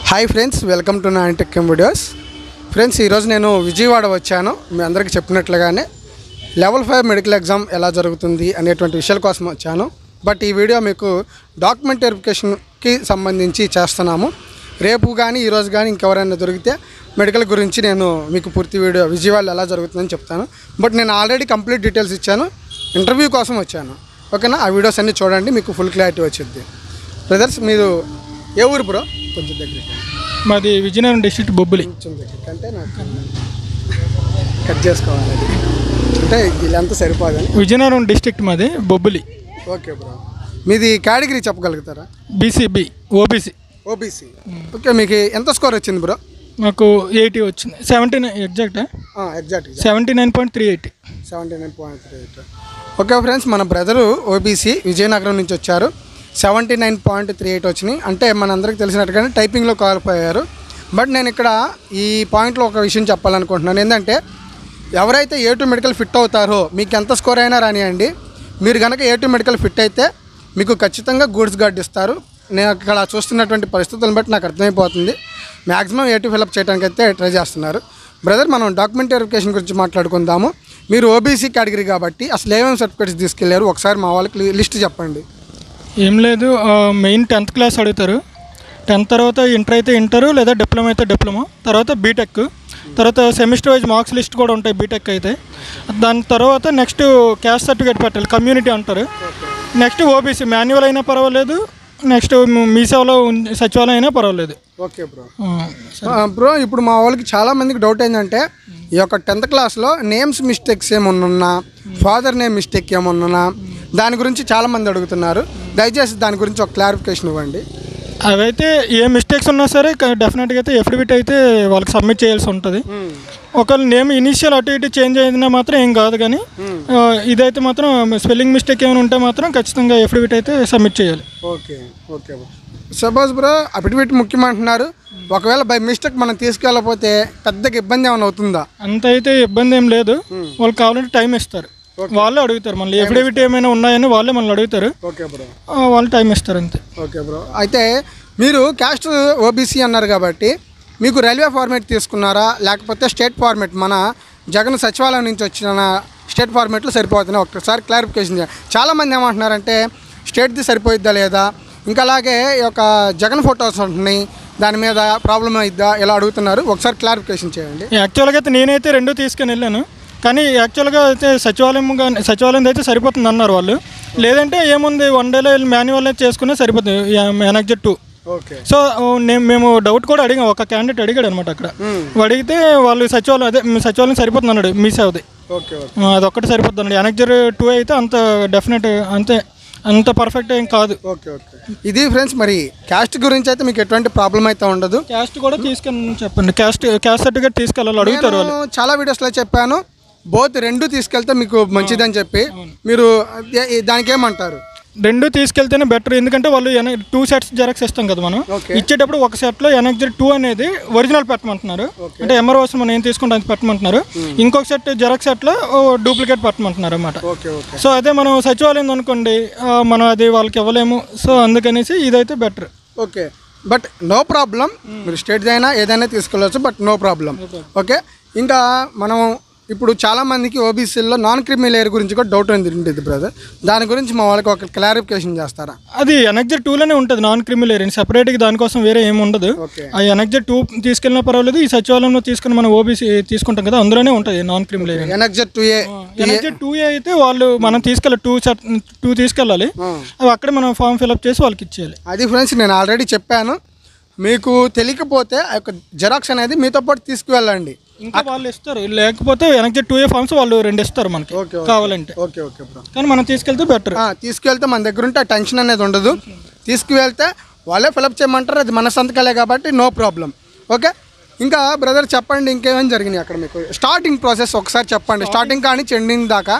Hi friends welcome to నా tech videos friends ఈరోజు నేను విజయవాడ వచ్చాను మీ అందరికీ చెప్పినట్లుగానే లెవెల్ ఫైవ్ మెడికల్ ఎగ్జామ్ ఎలా జరుగుతుంది అనేటువంటి విషయాల కోసం వచ్చాను బట్ ఈ వీడియో మీకు డాక్యుమెంట్ వెరిఫికేషన్కి సంబంధించి చేస్తున్నాము రేపు కానీ ఈరోజు కానీ ఇంకెవరైనా దొరికితే మెడికల్ గురించి నేను మీకు పూర్తి వీడియో విజయవాడలో ఎలా జరుగుతుందని చెప్తాను బట్ నేను ఆల్రెడీ కంప్లీట్ డీటెయిల్స్ ఇచ్చాను ఇంటర్వ్యూ కోసం వచ్చాను ఓకేనా ఆ వీడియోస్ అన్నీ చూడండి మీకు ఫుల్ క్లారిటీ వచ్చింది బ్రదర్స్ మీరు ఏ ఊరు బ్రో కొంచెం దగ్గరికి మాది విజయనగరం డిస్ట్రిక్ట్ బొబ్బులి కొంచెం దగ్గరికి అంటే నాకు కట్ చేసుకోవాలి అది అంటే వీళ్ళంతా సరిపోదని విజయనగరం డిస్ట్రిక్ట్ మాది బొబ్బులి ఓకే బ్రో మీది కేటగిరీ చెప్పగలుగుతారా బీసీబీ ఓబీసీ ఓబీసీ ఓకే మీకు ఎంత స్కోర్ వచ్చింది బ్రో మాకు ఎయిటీ వచ్చింది సెవెంటీ నైన్ ఎగ్జాక్ట్ ఎగ్జాక్ట్గా seventy nine point three eighty seventy nine point three eight okay friends మన బ్రదరు ఓబీసీ విజయనగరం నుంచి వచ్చారు seventy nine point three eight వచ్చినాయి అంటే మనందరికీ తెలిసినట్టుగానే టైపింగ్లో క్వాలిఫై అయ్యారు బట్ నేను ఇక్కడ ఈ పాయింట్లో ఒక విషయం చెప్పాలనుకుంటున్నాను ఏంటంటే ఎవరైతే ఏ టూ మెడికల్ ఫిట్ అవుతారో మీకు ఎంత స్కోర్ అయినా రానియండి మీరు కనుక ఏ టూ మెడికల్ ఫిట్ అయితే మీకు ఖచ్చితంగా గూడ్స్ గార్డ్ ఇస్తారు నేను ఇక్కడ చూస్తున్నటువంటి పరిస్థితులను బట్టి నాకు అర్థమైపోతుంది మ్యాక్సిమం ఏ టూ ఫిలప్ చేయడానికి అయితే ట్రై చేస్తున్నారు బ్రదర్ మనం డాక్యుమెంట్ వెరిఫికేషన్ గురించి మాట్లాడుకుందాము మీరు ఓబీసీ కేటగిరీ కాబట్టి అసలు ఏమేమి సర్టిఫికేట్స్ తీసుకెళ్లారు ఒకసారి మా వాళ్ళకి లి- లిస్ట్ చెప్పండి ఏం లేదు మెయిన్ టెన్త్ క్లాస్ అడుగుతారు టెన్త్ తర్వాత ఇంటర్ అయితే ఇంటర్ లేదా డిప్లొమా అయితే డిప్లొమా తర్వాత బీటెక్ తర్వాత సెమిస్టర్ వైజ్ మార్క్స్ లిస్ట్ కూడా ఉంటాయి బీటెక్ అయితే దాని తర్వాత నెక్స్ట్ క్యాస్ట్ సర్టిఫికేట్ పెట్టాలి కమ్యూనిటీ అంటారు నెక్స్ట్ ఓబీసీ మాన్యువల్ అయినా పర్వాలేదు నెక్స్ట్ మీ సేవలో ఉన్- సచివాలయం అయినా పర్వాలేదు ఓకే బ్రో ఆ, బ్రో ఇప్పుడు మా వాళ్ళకి చాలా మందికి డౌట్ ఏంటంటే ఈ యొక్క టెన్త్ క్లాస్లో నేమ్స్ మిస్టేక్స్ ఏమన్నా ఫాదర్ నేమ్ మిస్టేక్ ఏమన్నా దాని గురించి చాలా మంది అడుగుతున్నారు దయచేసి దాని గురించి ఒక క్లారిఫికేషన్ ఇవ్వండి అవైతే ఏ మిస్టేక్స్ ఉన్నా సరే డెఫినెట్గా అయితే ఎఫిడవిట్ అయితే వాళ్ళకి సబ్మిట్ చేయాల్సి ఉంటుంది ఒకవేళ నేమ్ ఇనిషియల్ అటు ఇటు చేంజ్ అయినా మాత్రం ఏం కాదు కానీ ఆ, ఇదైతే మాత్రం స్పెల్లింగ్ మిస్టేక్ ఏమైనా ఉంటే మాత్రం ఖచ్చితంగా ఎఫిడవిట్ అయితే సబ్మిట్ చేయాలి okay okay bro suppose bro affidavit ముఖ్యమంటున్నారు ఒకవేళ బై మిస్టేక్ మనం తీసుకెళ్ళకపోతే పెద్దగా ఇబ్బంది ఏమైనా అవుతుందా అంత అయితే ఇబ్బంది ఏం లేదు వాళ్ళు కావాలంటే టైం ఇస్తారు వాళ్ళే అడుగుతారు మళ్ళీ ఎఫిడవిట్ ఏమైనా ఉన్నాయని వాళ్ళే మనల్ని అడుగుతారు ఓకే బ్రో ఆ, వాళ్ళు టైం ఇస్తారు అంతే ఓకే బ్రో అయితే మీరు క్యాస్ట్ ఓబీసీ అన్నారు కాబట్టి మీకు రైల్వే ఫార్మేట్ తీసుకున్నారా లేకపోతే స్టేట్ ఫార్మేట్ మన జగన్ సచివాలయం నుంచి వచ్చిన స్టేట్ ఫార్మేట్లో సరిపోతున్నాయి ఒక్కసారి క్లారిఫికేషన్ చేయాలి చాలామంది ఏమంటున్నారంటే స్టేట్ది సరిపోయిద్దా లేదా ఇంకా అలాగే ఈ యొక్క జగన్ ఫొటోస్ ఉంటున్నాయి దాని మీద ప్రాబ్లం అయిద్దా ఇలా అడుగుతున్నారు ఒకసారి క్లారిఫికేషన్ చేయండి యాక్చువల్గా అయితే నేనైతే రెండు తీసుకొని వెళ్ళాను కానీ యాక్చువల్గా అయితే సచివాలయం కానీ సచివాలయం అయితే సరిపోతుంది అన్నారు వాళ్ళు లేదంటే ఏముంది వన్ డేలో మాన్యువల్ అయితే చేసుకునే సరిపోతుంది ఎనర్జెట్ టూ ఓకే సో నేను మేము డౌట్ కూడా అడిగాం ఒక క్యాండిడేట్ అడిగాడు అనమాట అక్కడ అడిగితే వాళ్ళు సచివాలయం అదే మీ సచివాలయం సరిపోతుంది అన్నాడు మీ సేవది ఓకే ఓకే ఆ, అదొక్కటి సరిపోతుంది అన్నాడు ఎనర్జర్ టూ అయితే అంత డెఫినెట్ అంతే అంత పర్ఫెక్ట్ ఏం కాదు ఓకే ఓకే ఇది ఫ్రెండ్స్ మరి క్యాస్ట్ గురించి అయితే మీకు ఎటువంటి ప్రాబ్లం అయితే ఉండదు క్యాస్ట్ కూడా తీసుకెళ్ళి చెప్పండి క్యాస్ట్ క్యాస్ట్ సర్టిఫికేట్ తీసుకెళ్ళాలి అడుగుతారు వాళ్ళు నేను చాలా వీడియోస్లో చెప్పాను బోత్ రెండు తీసుకెళ్తే మీకు మంచిదని చెప్పి మీరు ఏ- ఏ- దానికి ఏమంటారు రెండు తీసుకెళ్తేనే బెటర్ ఎందుకంటే వాళ్ళు టూ సెట్స్ జెరాక్స్ ఇస్తాం కదా మనం Okay. ఇచ్చేటప్పుడు ఒక సెట్లో ఎనర్జీ టూ అనేది ఒరిజినల్ పెట్టమంటున్నారు అంటే ఎంఆర్ఓస్ మనం ఏం తీసుకుంటాం అది పెట్టమంటున్నారు ఇంకొక సెట్ జెరాక్స్ సెట్లో డూప్లికేట్ పెట్టమంటున్నారు అనమాట ఓకే ఓకే సో అదే మనం సచివాలయం అనుకోండి ఆ, మనం అది వాళ్ళకి ఇవ్వలేము సో అందుకనేసి ఇదైతే better okay but no problem మీరు స్టేట్ అయినా ఏదైనా తీసుకెళ్ళవచ్చు బట్ నో ప్రాబ్లం ఓకే ఇంకా మనం ఇప్పుడు చాలా మందికి ఓబీసీల్లో నాన్ క్రిమి లేయర్ గురించి కూడా డౌట్ ఉంది ఉంటుంది బ్రదర్ దాని గురించి మా వాళ్ళకి ఒక క్లారిఫికేషన్ చేస్తారా అది ఎనర్జీ టూలోనే ఉంటుంది నాన్ క్రిమిలేరియన్ సెపరేట్గా దానికోసం వేరే ఏమి ఉండదు ఓకే ఆ ఎనర్జీ టూ తీసుకెళ్ళినా పర్వాలేదు ఈ సచివాలయంలో తీసుకుని మనం ఓబీసీ తీసుకుంటాం కదా అందులోనే ఉంటుంది non creamy layer annexure two A annexure two అయితే వాళ్ళు మనం తీసుకెళ్ళాలి టూ సెట్ టూ తీసుకెళ్ళాలి అవి అక్కడే మనం ఫామ్ ఫిల్అప్ చేసి వాళ్ళకి ఇచ్చేయాలి అది ఫ్రెండ్స్ నేను ఆల్రెడీ చెప్పాను మీకు తెలియకపోతే ఆ యొక్క జెరాక్స్ అనేది మీతో పాటు తీసుకువెళ్ళండి ఇంకా వాళ్ళు ఇస్తారు లేకపోతే ఎనర్జీ టూ ఏ ఫామ్స్ వాళ్ళు రెండు ఇస్తారు మనకి ఓకే, ఓకే. కావాలంటే ఓకే ఓకే బ్రో కానీ మనం తీసుకెళ్తే బెటర్ ఆ, తీసుకువెళ్తే మన దగ్గర ఉంటే ఆ టెన్షన్ అనేది ఉండదు తీసుకువెళ్తే వాళ్ళే ఫిలప్ చేయమంటారు అది మన సంతకాలే కాబట్టి నో ప్రాబ్లం ఓకే ఇంకా బ్రదర్ చెప్పండి ఇంకేమేమి జరిగినాయి అక్కడ మీకు స్టార్టింగ్ ప్రాసెస్ ఒకసారి చెప్పండి స్టార్టింగ్ కానీ చెండింగ్ దాకా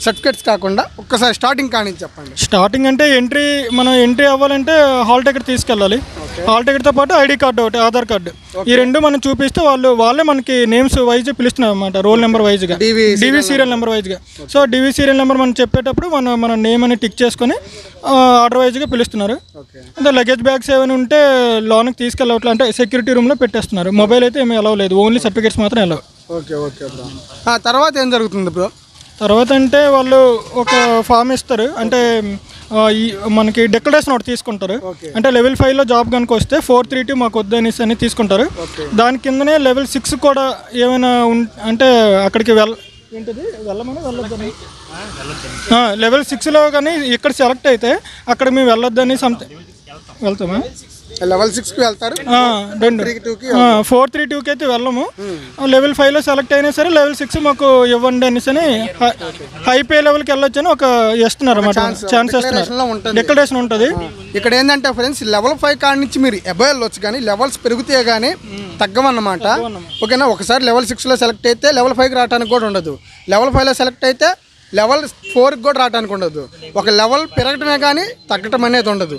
సర్టిఫికేట్స్ కాకుండా ఒక్కసారి స్టార్టింగ్ కానీ చెప్పండి స్టార్టింగ్ అంటే ఎంట్రీ మనం ఎంట్రీ అవ్వాలంటే హాల్ టికెట్ తీసుకెళ్ళాలి హాల్ టికెట్తో పాటు ఐడి కార్డు ఒకటి ఆధార్ కార్డు ఈ రెండు మనం చూపిస్తే వాళ్ళు వాళ్ళే మనకి నేమ్స్ వైజ్ పిలుస్తున్నారు అనమాట రోల్ నెంబర్ వైజ్గా DV డివి సీరియల్ నెంబర్ వైజ్గా సో డివి సీరియల్ నెంబర్ మనం చెప్పేటప్పుడు మన మన నేమ్ అని టిక్ చేసుకొని ఆర్డర్ వైజ్గా పిలుస్తున్నారు ఓకే అంటే లగేజ్ బ్యాగ్స్ ఏమైనా ఉంటే లోన్కి తీసుకెళ్ళవట్లే అంటే సెక్యూరిటీ రూమ్లో పెట్టేస్తున్నారు మొబైల్ అయితే ఏమీ అలవ్ లేదు ఓన్లీ సర్టిఫికేట్స్ మాత్రం అలవ్ ఓకే ఓకే బ్రో ఆ తర్వాత ఏం జరుగుతుంది బ్రో తర్వాత అంటే వాళ్ళు ఒక ఫామ్ ఇస్తారు అంటే ఆ, ఈ మనకి డెకరేషన్ ఒకటి తీసుకుంటారు ఓకే. అంటే లెవెల్ ఫైవ్లో జాబ్ కనుక వస్తే ఫోర్ త్రీ టూ మాకు వద్దు అనేసి అని తీసుకుంటారు ఓకే. దాని కిందనే లెవెల్ సిక్స్ కూడా ఏమైనా ఉన్ అంటే అక్కడికి వెళ్ళ ఏంటిది వెళ్ళమని వెళ్ళొద్దని లెవెల్ సిక్స్లో కానీ ఇక్కడ సెలెక్ట్ అయితే అక్కడ మేము వెళ్ళొద్దని సంథింగ్ వెళ్తామా లెవెల్ సిక్స్కి వెళ్తారు ఆ, రెండు త్రీ టూకి ఫోర్ త్రీ టూకి అయితే వెళ్ళము లెవెల్ ఫైవ్లో సెలెక్ట్ అయినా సరే లెవెల్ సిక్స్ మాకు ఇవ్వండి అనేసి అని హై- హై పే లెవెల్కి వెళ్ళొచ్చు అని ఒక ఇస్తున్నారు అన్నమాట ఛాన్స్ declaration లో ఇస్తున్నారు ఉంటుంది. డిక్లరేషన్ ఉంటుంది ఇక్కడ ఏంటంటే ఫ్రెండ్స్ లెవెల్ ఫైవ్ కాడ నుంచి మీరు అబోవ్ వెళ్ళొచ్చు కానీ లెవెల్స్ పెరిగితే కానీ తగ్గవన్నమాట ఓకేనా ఒకసారి లెవెల్ సిక్స్లో సెలెక్ట్ అయితే లెవెల్ ఫైవ్కి రావడానికి కూడా ఉండదు లెవెల్ ఫైవ్లో సెలెక్ట్ అయితే లెవెల్ ఫోర్కి కూడా రావడానికి ఉండదు ఒక లెవెల్ పెరగటమే కానీ తగ్గటం అనేది ఉండదు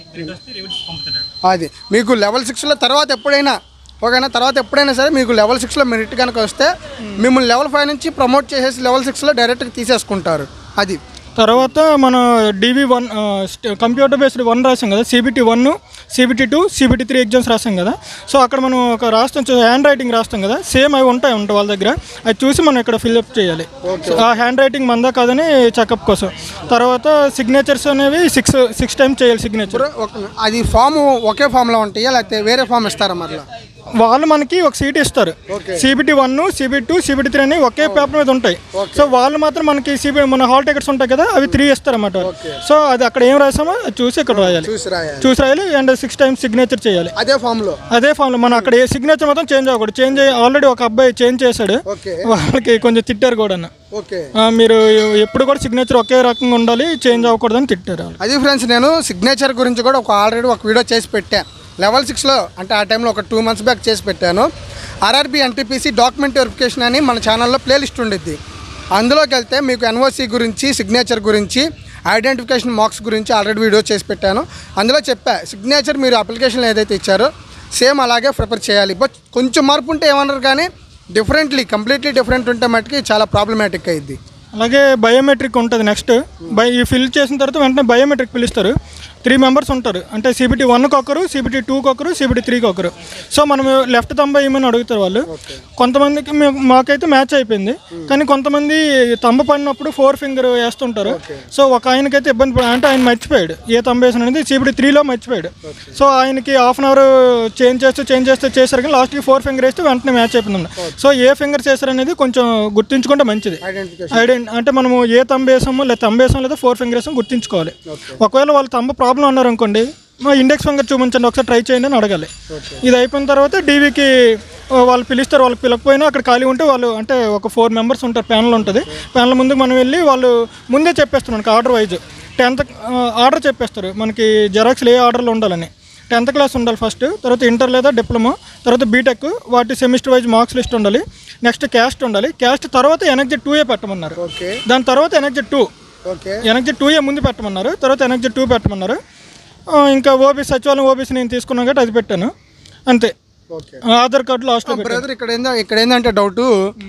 అది మీకు లెవెల్ సిక్స్లో తర్వాత ఎప్పుడైనా ఓకేనా తర్వాత ఎప్పుడైనా సరే మీకు లెవెల్ సిక్స్లో మెరిట్ కనుక వస్తే మిమ్మల్ని లెవెల్ ఫైవ్ నుంచి ప్రమోట్ చేసేసి లెవెల్ సిక్స్లో డైరెక్ట్గా తీసేసుకుంటారు అది తర్వాత మన DV one computer based one రాసాం కదా CBT one CBT two CBT three exams రాసాం కదా సో అక్కడ మనం ఒక రాస్తాం హ్యాండ్ రైటింగ్ రాస్తాం కదా సేమ్ అవి ఉంటాయి ఉంటాయి వాళ్ళ దగ్గర అది చూసి మనం ఇక్కడ ఫిల్అప్ చేయాలి సో ఆ హ్యాండ్ రైటింగ్ మందా కాదని చెకప్ కోసం తర్వాత సిగ్నేచర్స్ అనేవి సిక్స్ సిక్స్ టైమ్స్ చేయాలి సిగ్నేచర్ ఒక- అది ఫామ్ ఒకే ఫామ్లో ఉంటాయా లేకపోతే వేరే ఫామ్ ఇస్తారా మరలా వాళ్ళు మనకి ఒక సీట్ ఇస్తారు Okay. CBT one CBT two CBT three అని ఒకే పేపర్ మీద ఉంటాయి సో వాళ్ళు మాత్రం మనకి సిబి మన హాల్ టికెట్స్ ఉంటాయి కదా అవి త్రీ ఇస్తారు అన్నమాట సో అది అక్కడ ఏం రాసామో అది చూసి ఇక్కడ రాయాలి చూసి రాయాలి చూసి రాయాలి అండ్ సిక్స్ టైమ్స్ సిగ్నేచర్ చేయాలి అదే ఫామ్లో అదే ఫామ్లో మనం అక్కడ ఏ సిగ్నేచర్ మాత్రం చేంజ్ అవ్వకూడదు చేంజ్ అయ్యి ఆల్రెడీ ఒక అబ్బాయి చేంజ్ చేశాడు ఓకే వాళ్ళకి కొంచెం తిట్టారు కూడా ఓకే మీరు ఎప్పుడు కూడా సిగ్నేచర్ ఒకే రకంగా ఉండాలి చేంజ్ అవ్వకూడదని తిట్టారు వాళ్ళు అది ఫ్రెండ్స్ నేను సిగ్నేచర్ గురించి కూడా ఒక ఆల్రెడీ ఒక వీడియో చేసి పెట్టా లెవెల్ సిక్స్లో అంటే ఆ టైంలో ఒక టూ మంత్స్ బ్యాక్ చేసి పెట్టాను ఆర్ఆర్బీ ఎన్టీపీసీ డాక్యుమెంట్ వెరిఫికేషన్ అని మన ఛానల్లో ప్లేలిస్ట్ ఉండిద్ది అందులోకి వెళ్తే మీకు ఎన్ఓసి గురించి సిగ్నేచర్ గురించి ఐడెంటిఫికేషన్ మార్క్స్ గురించి ఆల్రెడీ వీడియో చేసి పెట్టాను అందులో చెప్పా సిగ్నేచర్ మీరు అప్లికేషన్లో ఏదైతే ఇచ్చారో సేమ్ అలాగే ప్రిపేర్ చేయాలి బట్ కొంచెం మార్పు ఉంటే ఏమన్నారు కానీ డిఫరెంట్లీ కంప్లీట్లీ డిఫరెంట్ ఉంటే మట్టుకి చాలా ప్రాబ్లమాటిక్ అయ్యిద్ది అలాగే బయోమెట్రిక్ ఉంటుంది నెక్స్ట్ బై ఈ ఫిల్ చేసిన తర్వాత వెంటనే బయోమెట్రిక్ పిలుస్తారు త్రీ మెంబర్స్ ఉంటారు అంటే సిబిటీ వన్కి ఒకరు సిబిటీ టూకి ఒకరు సిబిటీ త్రీకి ఒకరు సో మనం లెఫ్ట్ తంబ ఏమని అడుగుతారు వాళ్ళు కొంతమందికి మేము మాకైతే మ్యాచ్ అయిపోయింది కానీ కొంతమంది తంబ పడినప్పుడు ఫోర్ ఫింగర్ వేస్తుంటారు సో ఒక ఆయనకైతే ఇబ్బంది పడ అంటే ఆయన మర్చిపోయాడు ఏ తంబ వేసిన అనేది సిబిటీ త్రీలో మర్చిపోయాడు సో ఆయనకి హాఫ్ అన్ అవర్ చేంజ్ చేస్తూ చేంజ్ చేస్తూ చేశారు కానీ లాస్ట్కి ఫోర్ ఫింగర్ వేస్తే వెంటనే మ్యాచ్ అయిపోయింది సో ఏ ఫింగర్ చేశారు అనేది కొంచెం గుర్తుంచుకుంటే మంచిది ఐడెంటిఫికేషన్ ఐడెంటి అంటే మనము ఏ తంబేసామో లేదా తంబేసాం లేదా ఫోర్ ఫింగర్ వేసాం గుర్తించుకోవాలి ఒకవేళ వాళ్ళ తంబ ప్రాబ్లం అన్నారు అనుకోండి మా ఇండెక్స్ ఫింగర్ చూపించండి ఒకసారి ట్రై చేయండి అని అడగాలి ఇది అయిపోయిన తర్వాత డీవీకి వాళ్ళు పిలుస్తారు వాళ్ళకి పిలకపోయినా అక్కడ ఖాళీ ఉంటే వాళ్ళు అంటే ఒక ఫోర్ మెంబర్స్ ఉంటారు ప్యానల్ ఉంటుంది ప్యానల్ ముందు మనం వెళ్ళి వాళ్ళు ముందే చెప్పేస్తారు మనకి ఆర్డర్ వైజ్ టెన్త్ ఆర్డర్ చెప్పేస్తారు మనకి జెరాక్స్లు ఏ ఆర్డర్లో ఉండాలని టెన్త్ క్లాస్ ఉండాలి ఫస్ట్ తర్వాత ఇంటర్ లేదా డిప్లొమా తర్వాత బీటెక్ వాటి సెమిస్టర్ వైజ్ మార్క్స్ లిస్ట్ ఉండాలి నెక్స్ట్ క్యాస్ట్ ఉండాలి క్యాస్ట్ తర్వాత ఎనర్జీ టూ ఏ పెట్టమన్నారు ఓకే దాని తర్వాత annexure two okay annexure two A ముందు పెట్టమన్నారు తర్వాత ఎనర్జీ టూ పెట్టమన్నారు ఆ, ఇంకా ఓబీసీ సచివాలయం ఓబీసీ నేను తీసుకున్నాను కాబట్టి అది పెట్టాను అంతే ఓకే ఆధార్ కార్డు లాస్ట్లో పెట్టాను బ్రదర్ ఇక్కడ ఏందో ఇక్కడ ఏంటంటే డౌట్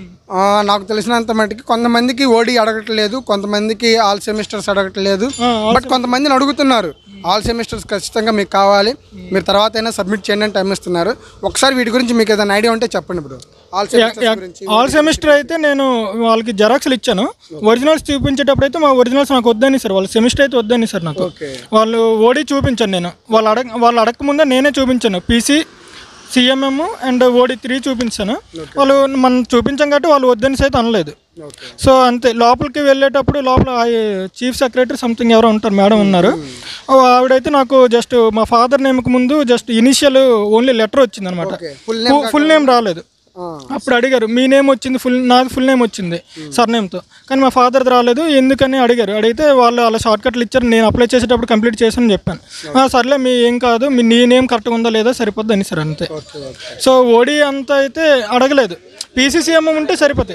నాకు తెలిసినంత మటుకి కొంతమందికి ఓడి అడగట్లేదు కొంతమందికి ఆల్ సెమిస్టర్స్ అడగట్లేదు బట్ కొంతమందిని అడుగుతున్నారు ఆల్ సెమిస్టర్స్ ఖచ్చితంగా మీకు కావాలి మీరు తర్వాత అయినా సబ్మిట్ చేయండి అని టైం ఇస్తున్నారు ఒకసారి వీటి గురించి మీకు ఏదైనా ఐడియా ఉంటే చెప్పండి బ్రో ఆల్ సెమిస్టర్స్ గురించి ఆల్ సెమిస్టర్ అయితే నేను వాళ్ళకి జెరాక్స్లు ఇచ్చాను ఒరిజినల్స్ చూపించేటప్పుడు అయితే మా ఒరిజినల్స్ నాకు వద్దని సార్ వాళ్ళ సెమిస్టర్ అయితే వద్దని సార్ నాకు ఓకే వాళ్ళు ఓడి చూపించాను నేను వాళ్ళు అడగ వాళ్ళు అడగక ముందే నేనే చూపించాను PC CMM and OD three చూపించాను వాళ్ళు మనం చూపించాం కాబట్టి వాళ్ళు వద్దని అయితే అనలేదు ఓకే సో అంతే లోపలికి వెళ్ళేటప్పుడు లోపల చీఫ్ సెక్రటరీ సంథింగ్ ఎవరో ఉంటారు మేడం ఉన్నారు ఓ ఆవిడైతే నాకు జస్ట్ మా ఫాదర్ నేమ్కి ముందు జస్ట్ ఇనిషియల్ ఓన్లీ లెటర్ వచ్చింది అనమాట okay full name full name రాలేదు అప్పుడు అడిగారు మీ నేమ్ వచ్చింది ఫుల్ నాది ఫుల్ నేమ్ వచ్చింది సర్ నేమ్తో కానీ మా ఫాదర్ది రాలేదు ఎందుకని అడిగారు అడిగితే వాళ్ళు అలా షార్ట్ కట్లు ఇచ్చారు నేను అప్లై చేసేటప్పుడు కంప్లీట్ చేశాను చెప్పాను "ఆ, సర్లే మీ ఏం కాదు మీ నీ నేమ్ కరెక్ట్గా ఉందా లేదా సరిపోద్ది అని సార్ అంతే ఓకే ఓకే సో ఓడి అంతా అయితే అడగలేదు పీసీసీఎం ఉంటే సరిపోతాయి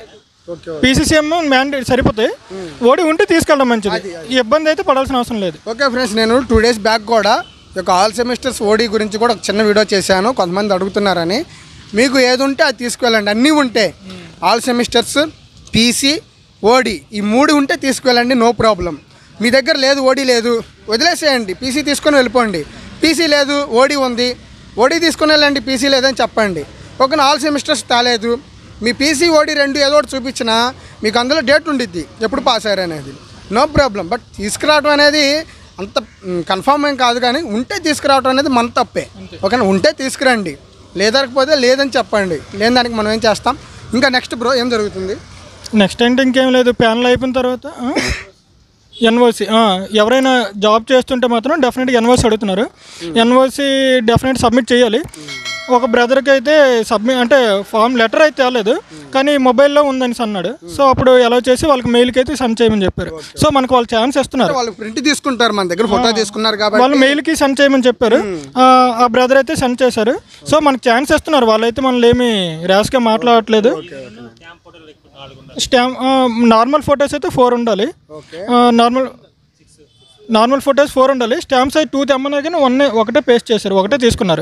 ఓకే పీసీసీఎం మ్యాండేట్ సరిపోతాయి ఓడి ఉంటే తీసుకెళ్ళడం మంచిది ఈ ఇబ్బంది అయితే పడాల్సిన అవసరం లేదు ఓకే ఫ్రెండ్స్ నేను టూ డేస్ బ్యాక్ కూడా ఈ యొక్క ఆల్ సెమిస్టర్స్ ఓడి గురించి కూడా ఒక చిన్న వీడియో చేశాను కొంతమంది అడుగుతున్నారని మీకు ఏది ఉంటే అది తీసుకువెళ్ళండి అన్నీ ఉంటే ఆల్ సెమిస్టర్స్ పీసీ ఓడి ఈ మూడు ఉంటే తీసుకువెళ్ళండి నో ప్రాబ్లం మీ దగ్గర లేదు ఓడి లేదు వదిలేసేయండి పీసీ తీసుకొని వెళ్ళిపోండి పీసీ లేదు ఓడి ఉంది ఓడి తీసుకొని వెళ్ళండి పీసీ లేదని చెప్పండి ఒక ఆల్ సెమిస్టర్స్ తాలేదు మీ పీసీ ఓడి రెండు ఏదో ఒకటి చూపించినా మీకు అందులో డేట్ ఉండిద్ది ఎప్పుడు పాస్ అయ్యారు అనేది నో ప్రాబ్లం బట్ తీసుకురావడం అనేది అంత కన్ఫామ్ ఏం కాదు కానీ ఉంటే తీసుకురావడం అనేది మన తప్పే ఓకేనా ఉంటే తీసుకురండి లేదకపోతే లేదని చెప్పండి లేని దానికి మనం ఏం చేస్తాం ఇంకా నెక్స్ట్ బ్రో ఏం జరుగుతుంది నెక్స్ట్ అంటే ఇంకేం లేదు ప్యానల్ అయిపోయిన తర్వాత ఎన్ఓసి ఎవరైనా జాబ్ చేస్తుంటే మాత్రం డెఫినెట్గా ఎన్ఓసి అడుగుతున్నారు ఎన్ఓసి డెఫినెట్ సబ్మిట్ చేయాలి ఒక బ్రదర్కి అయితే సబ్మిట్ అంటే ఫామ్ లెటర్ అయితే తేలేదు కానీ మొబైల్లో ఉందని అన్నాడు సో అప్పుడు ఎలా చేసి వాళ్ళకి మెయిల్కి అయితే సెండ్ చేయమని చెప్పారు సో మనకు వాళ్ళు ఛాన్స్ ఇస్తున్నారు వాళ్ళు ప్రింట్ తీసుకుంటారు మన దగ్గర ఫోటో తీసుకున్నారు కాబట్టి వాళ్ళు మెయిల్కి సెండ్ చేయమని చెప్పారు ఆ, ఆ బ్రదర్ అయితే సెండ్ చేశారు సో మనకు ఛాన్స్ ఇస్తున్నారు వాళ్ళైతే మనల్ని ఏమి ర్యాష్గా మాట్లాడట్లేదు స్టాంప్ నార్మల్ ఫొటోస్ అయితే ఫోర్ ఉండాలి okay normal normal photos four ఉండాలి స్టాంప్స్ అయితే టూ తెమ్మన్నారు కానీ వన్ ఒకటే పేస్ట్ చేశారు ఒకటే తీసుకున్నారు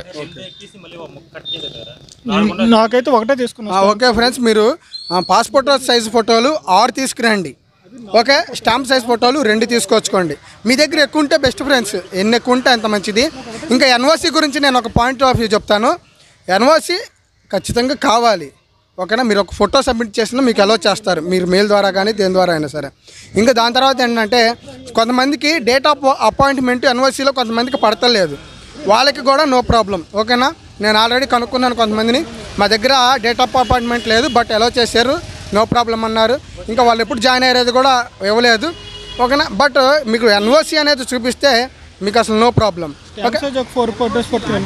నాకైతే ఒకటే తీసుకున్నారు ఆ, ఓకే ఫ్రెండ్స్ మీరు ఆ, పాస్పోర్ట్ సైజ్ ఫోటోలు ఆరు తీసుకురండి ఓకే స్టాంప్ సైజ్ ఫోటోలు రెండు తీసుకొచ్చుకోండి మీ దగ్గర ఎక్కువ ఉంటే బెస్ట్ ఫ్రెండ్స్ ఎన్ని ఎక్కువ ఉంటే అంత మంచిది ఇంకా ఎన్ఓసి గురించి నేను ఒక పాయింట్ ఆఫ్ వ్యూ చెప్తాను ఎన్ఓసి ఖచ్చితంగా కావాలి ఓకేనా మీరు ఒక ఫోటో సబ్మిట్ చేసినా మీకు అలో చేస్తారు మీరు మెయిల్ ద్వారా కానీ దేని ద్వారా అయినా సరే ఇంకా దాని తర్వాత ఏంటంటే కొంతమందికి డేట్ ఆఫ్ అపాయింట్మెంట్ ఎన్ఓసిలో కొంతమందికి పడతలేదు వాళ్ళకి కూడా నో ప్రాబ్లం ఓకేనా నేను ఆల్రెడీ కనుక్కున్నాను కొంతమందిని మా దగ్గర డేట్ ఆఫ్ అపాయింట్మెంట్ లేదు బట్ ఎలా చేశారు నో ప్రాబ్లం అన్నారు ఇంకా వాళ్ళు ఎప్పుడు జాయిన్ అయ్యేది కూడా ఇవ్వలేదు ఓకేనా బట్ మీకు ఎన్ఓసి అనేది చూపిస్తే మీకు అసలు నో ప్రాబ్లం స్టాంప్ సైజ్ ఒక ఫోర్ ఫొటోస్ పట్టుకెళ్ళి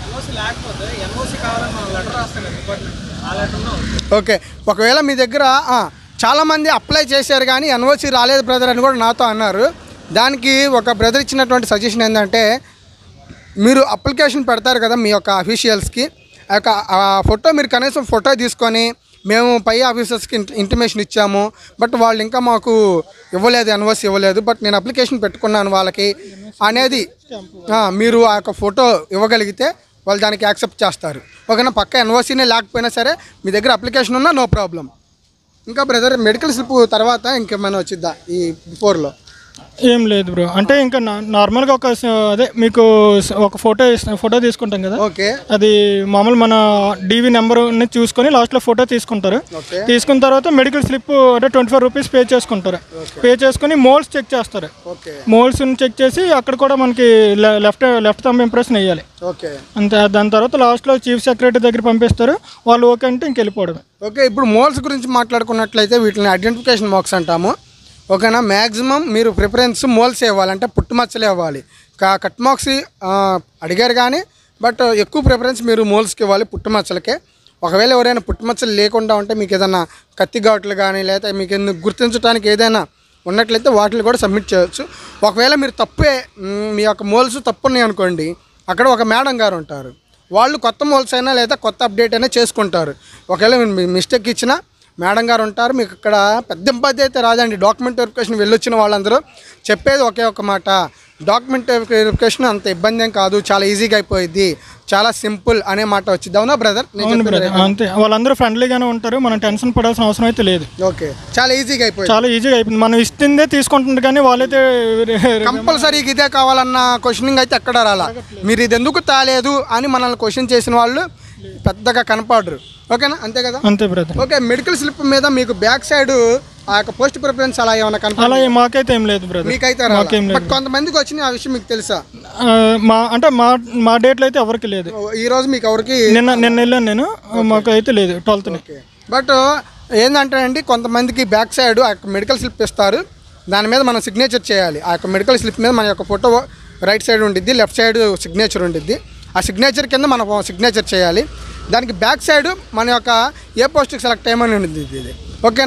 ఓకే ఒకవేళ మీ దగ్గర ఆ, చాలామంది అప్లై చేశారు కానీ ఎన్ఓసి రాలేదు బ్రదర్ అని కూడా నాతో అన్నారు దానికి ఒక బ్రదర్ ఇచ్చినటువంటి సజెషన్ ఏంటంటే మీరు అప్లికేషన్ పెడతారు కదా మీ యొక్క అఫీషియల్స్కి ఆ యొక్క ఆ ఫోటో మీరు కనీసం ఫోటో తీసుకొని మేము పై ఆఫీసర్స్కి ఇంట ఇంటిమేషన్ ఇచ్చాము బట్ వాళ్ళు ఇంకా మాకు ఇవ్వలేదు ఎన్ఓసి ఇవ్వలేదు బట్ నేను అప్లికేషన్ పెట్టుకున్నాను వాళ్ళకి అనేది ఆ, మీరు ఆ యొక్క ఫోటో ఇవ్వగలిగితే వాళ్ళు దానికి యాక్సెప్ట్ చేస్తారు ఓకేనా పక్క ఎన్ఓసీనే లేకపోయినా సరే మీ దగ్గర అప్లికేషన్ ఉన్నా నో ప్రాబ్లం ఇంకా బ్రదర్ మెడికల్ స్లిప్ తర్వాత ఇంకేమైనా వచ్చిద్దా ఈ బిఫోర్లో ఏం లేదు బ్రో అంటే ఇంకా నా- నార్మల్గా ఒక స- అదే మీకు స- ఒక ఫోటో ఇస్త- ఫోటో తీసుకుంటాం కదా ఓకే అది మామూలు మన డీవీ నెంబర్ చూసుకొని లాస్ట్లో ఫోటో తీసుకుంటారు ఓకే తీసుకున్న తర్వాత మెడికల్ స్లిప్ అంటే ట్వంటీ ఫైవ్ రూపీస్ పే చేసుకుంటారు పే చేసుకొని మోల్స్ చెక్ చేస్తారు ఓకే మోల్స్ చెక్ చేసి అక్కడ కూడా మనకి లె- లెఫ్ట్ లెఫ్ట్ థంబ్ ఇంప్రెషన్ వేయాలి ఓకే అంతే దాని తర్వాత లాస్ట్లో చీఫ్ సెక్రటరీ దగ్గర పంపిస్తారు వాళ్ళు ఓకే అంటే ఇంక వెళ్ళిపోవడమే ఓకే ఇప్పుడు మోల్స్ గురించి మాట్లాడుకున్నట్లయితే వీటిని ఐడెంటిఫికేషన్ మార్క్స్ అంటాము ఓకేనా మ్యాక్సిమం మీరు ప్రిఫరెన్స్ మోల్స్ ఇవ్వాలి అంటే పుట్టుమచ్చలే ఇవ్వాలి కా కట్ మార్క్స్ ఆ, అడిగారు కానీ బట్ ఎక్కువ ప్రిఫరెన్స్ మీరు మోల్స్కి ఇవ్వాలి పుట్టుమచ్చలకే ఒకవేళ ఎవరైనా పుట్టుమచ్చలు లేకుండా ఉంటే మీకు ఏదైనా కత్తి ఘాట్లు కానీ లేదా మీకు ఎందుకు గుర్తించడానికి ఏదైనా ఉన్నట్లయితే వాటిని కూడా సబ్మిట్ చేయొచ్చు ఒకవేళ మీరు తప్పే మ్, మీ యొక్క మోల్స్ తప్పున్నాయి అనుకోండి అక్కడ ఒక మేడం గారు ఉంటారు వాళ్ళు కొత్త మోల్స్ అయినా లేదా కొత్త అప్డేట్ అయినా చేసుకుంటారు ఒకవేళ మీరు మిస్టేక్ ఇచ్చినా మేడం గారు ఉంటారు మీకు ఇక్కడ పెద్ద ఇబ్బంది అయితే రాదండి డాక్యుమెంట్ వెరిఫికేషన్ వెళ్ళొచ్చిన వాళ్ళందరూ చెప్పేది ఒకే ఒక మాట డాక్యుమెంట్ వెరిఫికేషన్ అంత ఇబ్బంది ఏం కాదు చాలా ఈజీగా అయిపోయింది చాలా సింపుల్ అనే మాట వచ్చింది అవునా బ్రదర్ అవును బ్రదర్ అంతే వాళ్ళందరూ ఫ్రెండ్లీగానే ఉంటారు మనం టెన్షన్ పడాల్సిన అవసరం అయితే లేదు ఓకే చాలా ఈజీగా అయిపోయింది చాలా ఈజీగా అయిపోయింది మనం ఇస్తుందే తీసుకుంటుంది కానీ వాళ్ళైతే కంపల్సరీగా ఇదే కావాలన్న క్వశ్చనింగ్ అయితే ఎక్కడ రాలా మీరు ఇది ఎందుకు తాలేదు అని మనల్ని క్వశ్చన్ చేసిన వాళ్ళు పెద్దగా కనపడరు ఓకేనా అంతే కదా అంతే బ్రదర్ ఓకే మెడికల్ స్లిప్ మీద మీకు బ్యాక్ సైడ్ ఆ యొక్క పోస్ట్ ప్రిఫరెన్స్ అలా ఏమైనా కనపడ అలా ఏ- మాకైతే ఏం లేదు బ్రదర్ మీకైతే మాకేం రాలా లేదు. బట్ కొంతమందికి వచ్చిన ఆ విషయం మీకు తెలుసా ఆ, మా అంటే మా మా డేట్లో అయితే ఎవరికి లేదు ఓ, ఈ రోజు మీకు ఎవరికి నిన్న నిన్న వెళ్ళాను నేను మాకు అయితే లేదు ట్వెల్త్ని ఓకే బట్ ఏంటంటే అండి కొంతమందికి బ్యాక్ సైడ్ ఆ యొక్క మెడికల్ స్లిప్ ఇస్తారు దాని మీద మనం సిగ్నేచర్ చేయాలి ఆ యొక్క మెడికల్ స్లిప్ మీద మన యొక్క ఫోటో రైట్ సైడ్ ఉండిద్ది లెఫ్ట్ సైడ్ సిగ్నేచర్ ఉండిద్ది ఆ సిగ్నేచర్ కింద మనం సిగ్నేచర్ చేయాలి దానికి బ్యాక్ సైడ్ మన యొక్క ఏ పోస్ట్కి సెలెక్ట్ అయ్యమని ఉండిద్ది ఇది ఓకేనా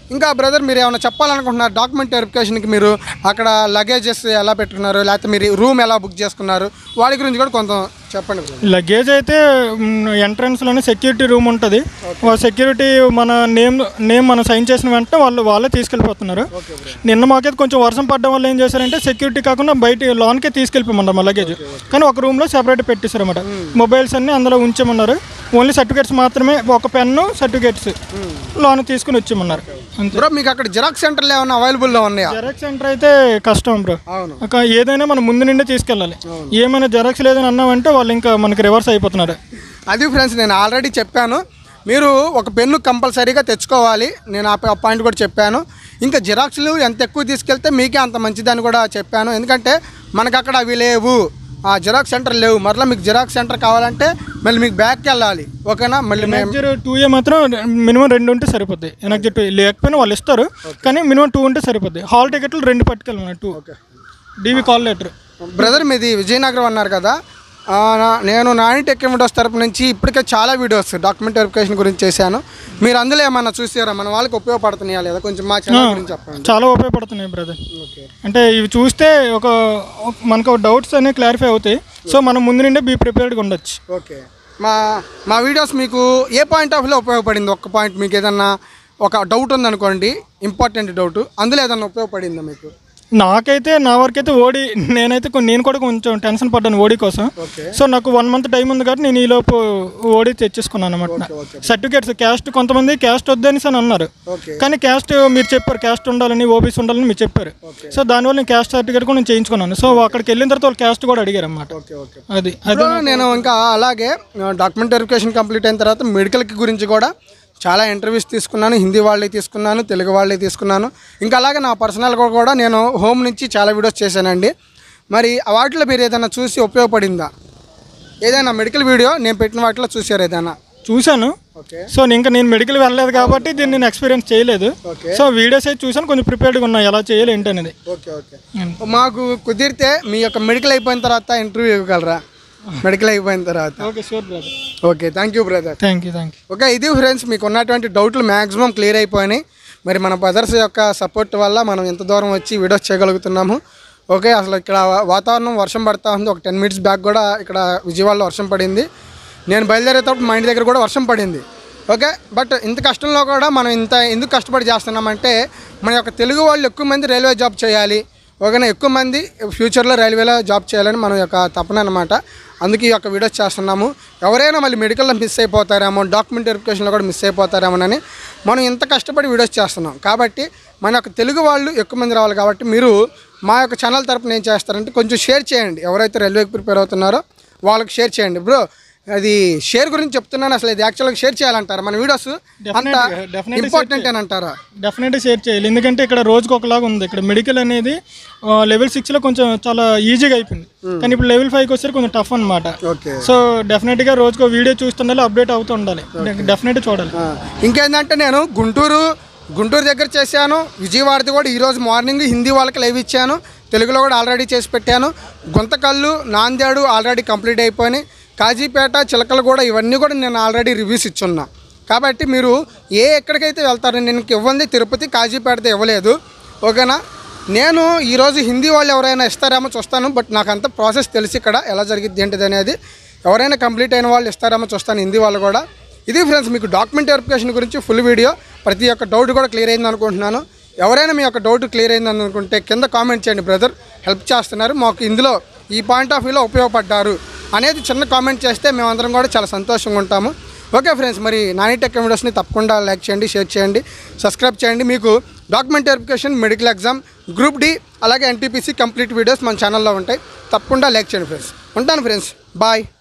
ఇంకా బ్రదర్ మీరు ఏమైనా చెప్పాలనుకుంటున్నారు డాక్యుమెంట్ వెరిఫికేషన్కి మీరు అక్కడ లగేజెస్ ఎలా పెట్టుకున్నారు లేకపోతే మీరు రూమ్ ఎలా బుక్ చేసుకున్నారు వాటి గురించి కూడా కొంత చెప్పండి brother. లగేజ్ అయితే ఎంట్రన్స్లోనే సెక్యూరిటీ రూమ్ ఉంటుంది సెక్యూరిటీ మన నేమ్ నేమ్ మనం సైన్ చేసిన వెంటనే వాళ్ళు వాళ్ళే తీసుకెళ్ళిపోతున్నారు నిన్న మాకైతే కొంచెం వర్షం పడడం వల్ల ఏం చేశారంటే సెక్యూరిటీ కాకుండా బయట లాన్కే తీసుకెళ్ళిపోమన్నారు మా లగేజ్ కానీ ఒక రూమ్లో సెపరేట్ పెట్టేశారు అనమాట మొబైల్స్ అన్ని అందులో ఉంచమన్నారు ఓన్లీ సర్టిఫికేట్స్ మాత్రమే ఒక పెన్ను సర్టిఫికేట్స్ లోన్ తీసుకుని వచ్చేయమన్నారు అంతే బ్రో మీకు అక్కడ జిరాక్స్ సెంటర్లు ఏమైనా అవైలబుల్లో ఉన్నాయా జెరాక్స్ సెంటర్ అయితే కష్టం బ్రో అవును ఒక ఏదైనా మనం ముందు నుండే తీసుకెళ్ళాలి ఏమైనా జెరాక్స్ లేదని అన్నామంటే వాళ్ళు ఇంకా మనకి రివర్స్ అయిపోతున్నారు అది ఫ్రెండ్స్ నేను ఆల్రెడీ చెప్పాను మీరు ఒక పెన్ను కంపల్సరీగా తెచ్చుకోవాలి నేను ఆ ప- ఆ పాయింట్ కూడా చెప్పాను ఇంకా జిరాక్స్లు ఎంత ఎక్కువ తీసుకెళ్తే మీకే అంత మంచిదని కూడా చెప్పాను ఎందుకంటే మనకు అక్కడ అవి లేవు ఆ జిరాక్స్ సెంటర్ లేవు మరలా మీకు జిరాక్స్ సెంటర్ కావాలంటే మళ్ళీ మీకు బ్యాక్కి వెళ్ళాలి ఓకేనా మళ్ళీ మేము ఎనర్జీ టూ ఏ మాత్రం మినిమం రెండు ఉంటే సరిపోద్ది ఎనర్జీ టూ లేకపోయినా వాళ్ళు ఇస్తారు కానీ మినిమం టూ ఉంటే సరిపోద్ది హాల్ టికెట్లు రెండు పట్టుకెళ్ళమన్నా two DV call letter brother మీది విజయనగరం అన్నారు కదా ఆ, నా- నేను నాని టెక్ వీడియోస్ తరపు నుంచి ఇప్పటికే చాలా వీడియోస్ డాక్యుమెంట్ వెరిఫికేషన్ గురించి చేశాను మీరు అందులో ఏమన్నా చూసారా మన వాళ్ళకి ఉపయోగపడుతున్నాయా లేదా కొంచెం మా ఛానల్ గురించి చెప్పండి చాలా ఉపయోగపడుతున్నాయి బ్రదర్ ఓకే అంటే ఇవి చూస్తే ఒక ఒక- మనకు డౌట్స్ అనేవి క్లారిఫై అవుతాయి సో మనం ముందు నుండే బీ ప్రిపేర్డ్గా ఉండొచ్చు ఓకే మా మా వీడియోస్ మీకు ఏ పాయింట్ ఆఫ్ వ్యూలో ఉపయోగపడింది ఒక్క పాయింట్ మీకు ఏదన్నా ఒక డౌట్ ఉందనుకోండి ఇంపార్టెంట్ డౌట్ అందులో ఏదన్నా ఉపయోగపడిందా మీకు నాకైతే నా వరకైతే ఓడి నేనైతే కొ- నేను కూడా కొంచెం టెన్షన్ పడ్డాను ఓడి కోసం ఓకే సో నాకు వన్ మంత్ టైం ఉంది కాబట్టి నేను ఈలోపు ఓడి తెచ్చేసుకున్నాను అనమాట ఓకే సర్టిఫికేట్స్ క్యాస్ట్ కొంతమంది క్యాస్ట్ వద్దనేసి అని అన్నారు ఓకే కానీ క్యాస్ట్ మీరు చెప్పారు క్యాస్ట్ ఉండాలని ఓబీసీ ఉండాలని మీరు చెప్పారు ఓకే సో దానివల్ల నేను క్యాస్ట్ సర్టిఫికేట్ కూడా నేను చేయించుకున్నాను సో అక్కడికి వెళ్ళిన తర్వాత వాళ్ళు క్యాస్ట్ కూడా అడిగారు అనమాట ఓకే ఓకే అది అది ఇప్పుడు నేను ఇంకా అలాగే డాక్యుమెంట్ వెరిఫికేషన్ కంప్లీట్ అయిన తర్వాత మెడికల్కి గురించి కూడా చాలా ఇంటర్వ్యూస్ తీసుకున్నాను హిందీ వాళ్ళే తీసుకున్నాను తెలుగు వాళ్ళే తీసుకున్నాను ఇంకా అలాగే నా పర్సనల్గా కూడా నేను హోమ్ నుంచి చాలా వీడియోస్ చేశానండి మరి వాటిలో మీరు ఏదైనా చూసి ఉపయోగపడిందా ఏదైనా మెడికల్ వీడియో నేను పెట్టిన వాటిలో చూసారు ఏదైనా చూశాను ఓకే సో ఇంకా నేను మెడికల్ వెళ్ళలేదు కాబట్టి దీన్ని నేను ఎక్స్పీరియన్స్ చేయలేదు ఓకే సో వీడియోస్ అయితే చూసాను కొంచెం ప్రిపేర్డ్గా ఉన్నా ఎలా చేయాలి ఏంటి అనేది ఓకే ఓకే మాకు కుదిరితే మీ యొక్క మెడికల్ అయిపోయిన తర్వాత ఇంటర్వ్యూ ఇవ్వగలరా మెడికల్ అయిపోయిన తర్వాత okay sure brother okay thank you brother thank you thank you okay ఇది ఫ్రెండ్స్ మీకు ఉన్నటువంటి డౌట్లు మ్యాక్సిమం క్లియర్ అయిపోయినాయి మరి మన బ్రదర్స్ యొక్క సపోర్ట్ వల్ల మనం ఎంత దూరం వచ్చి వీడియోస్ చేయగలుగుతున్నాము ఓకే అసలు ఇక్కడ వా- వాతావరణం వర్షం పడతా ఉంది ఒక టెన్ మినిట్స్ బ్యాక్ కూడా ఇక్కడ విజయవాడలో వర్షం పడింది నేను బయలుదేరేటప్పుడు మా ఇంటి దగ్గర కూడా వర్షం పడింది ఓకే బట్ ఇంత కష్టంలో కూడా మనం ఇంత ఎందుకు కష్టపడి చేస్తున్నామంటే మన యొక్క తెలుగు వాళ్ళు ఎక్కువ మంది రైల్వే జాబ్ చేయాలి ఓకేనా ఎక్కువ మంది ఫ్యూచర్లో రైల్వేలో జాబ్ చేయాలని మన యొక్క తపన అనమాట అందుకే ఈ యొక్క వీడియోస్ చేస్తున్నాము ఎవరైనా మళ్ళీ మెడికల్లో మిస్ అయిపోతారేమో డాక్యుమెంట్ వెరిఫికేషన్లో కూడా మిస్ అయిపోతారేమోనని మనం ఇంత కష్టపడి వీడియోస్ చేస్తున్నాం కాబట్టి మన యొక్క తెలుగు వాళ్ళు ఎక్కువ మంది రావాలి కాబట్టి మీరు మా యొక్క ఛానల్ తరపున ఏం చేస్తారంటే కొంచెం షేర్ చేయండి ఎవరైతే రైల్వేకి ప్రిపేర్ అవుతున్నారో వాళ్ళకి షేర్ చేయండి బ్రో అది షేర్ గురించి చెప్తున్నాను అసలు ఇది యాక్చువల్గా షేర్ చేయాలంటారా మన వీడియోస్ అంత Definitely, definitely ఇంపార్టెంట్ అని అంటారా డెఫినెట్గా షేర్ చేయాలి ఎందుకంటే ఇక్కడ రోజుకి ఒకలాగా ఉంది ఇక్కడ మెడికల్ అనేది లెవెల్ సిక్స్లో కొంచెం చాలా ఈజీగా అయిపోయింది కానీ ఇప్పుడు లెవెల్ ఫైవ్కి వచ్చేసరికి కొంచెం టఫ్ అనమాట ఓకే సో డెఫినెట్గా రోజుకో వీడియో చూస్తుండాలి అప్డేట్ అవుతూ ఉండాలి డెఫినెట్గా చూడాలి ఆ, ఇంకేంటంటే నేను గుంటూరు గుంటూరు దగ్గర చేశాను విజయవాడది కూడా ఈరోజు మార్నింగ్ హిందీ వాళ్ళకి లైవ్ ఇచ్చాను తెలుగులో కూడా ఆల్రెడీ చేసి పెట్టాను గుంతకల్లు నాందేడు ఆల్రెడీ కంప్లీట్ అయిపోయినాయి కాజీపేట చిలకలు కూడా ఇవన్నీ కూడా నేను ఆల్రెడీ రివ్యూస్ ఇచ్చున్నా కాబట్టి మీరు ఏ ఎక్కడికైతే వెళ్తారో నేను ఇవ్వండి తిరుపతి కాజీపేటతో ఇవ్వలేదు ఓకేనా నేను ఈరోజు హిందీ వాళ్ళు ఎవరైనా ఇస్తారేమో చూస్తాను బట్ నాకు అంత ప్రాసెస్ తెలిసి ఇక్కడ ఎలా జరిగిద్ది ఏంటిది అనేది ఎవరైనా కంప్లీట్ అయిన వాళ్ళు ఇస్తారేమో చూస్తాను హిందీ వాళ్ళు కూడా ఇది ఫ్రెండ్స్ మీకు డాక్యుమెంట్ వెరిఫికేషన్ గురించి ఫుల్ వీడియో ప్రతి ఒక్క డౌట్ కూడా క్లియర్ అయింది అనుకుంటున్నాను ఎవరైనా మీ యొక్క డౌట్ క్లియర్ అయింది అనుకుంటే కింద కామెంట్ చేయండి బ్రదర్ హెల్ప్ చేస్తున్నారు మాకు ఇందులో ఈ పాయింట్ ఆఫ్ వ్యూలో ఉపయోగపడ్డారు అనేది చిన్న కామెంట్ చేస్తే మేమందరం కూడా చాలా సంతోషంగా ఉంటాము ఓకే ఫ్రెండ్స్ మరి నాని టెక్ వీడియోస్ని తప్పకుండా లైక్ చేయండి షేర్ చేయండి సబ్స్క్రైబ్ చేయండి మీకు document verification medical exam group D అలాగే ఎన్టీపీసీ కంప్లీట్ వీడియోస్ మన ఛానల్లో ఉంటాయి తప్పకుండా లైక్ చేయండి ఫ్రెండ్స్ ఉంటాను ఫ్రెండ్స్ బాయ్